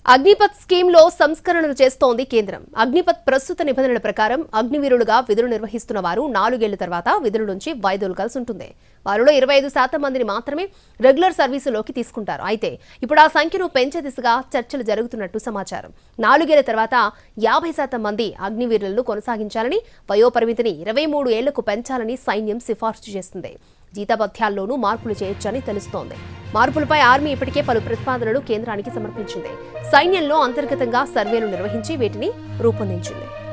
అగ్నిపత్ స్కీమ్లో సంస్కరణలు చేస్తోంది కేంద్రం అగ్నిపత్ ప్రస్తుత నిబంధనల ప్రకారం అగ్నివీరులుగా విధులు నిర్వహిస్తున్న వారు నాలుగేళ్ల తర్వాత విధుల నుంచి వైదొలగాల్సి ఉంటుంది వారిలో ఇరవై ఐదు శాతం మందిని మాత్రమే రెగ్యులర్ సర్వీసులోకి తీసుకుంటారు అయితే ఇప్పుడు ఆ సంఖ్యను పెంచే దిశగా చర్చలు జరుగుతున్నట్టు సమాచారం నాలుగేళ్ల తర్వాత యాభై శాతం మంది అగ్నివీరులను కొనసాగించాలని వయోపరిమితిని ఇరవై మూడు ఏళ్లకు పెంచాలని సైన్యం సిఫార్సు చేస్తుంది జీతభత్యాల్లోనూ మార్పులు చేయొచ్చని తెలుస్తోంది మార్పులపై ఆర్మీ ఇప్పటికే పలు ప్రతిపాదనలు కేంద్రానికి సమర్పించింది సైన్యంలో అంతర్గతంగా సర్వేలు నిర్వహించి వీటిని రూపొందించింది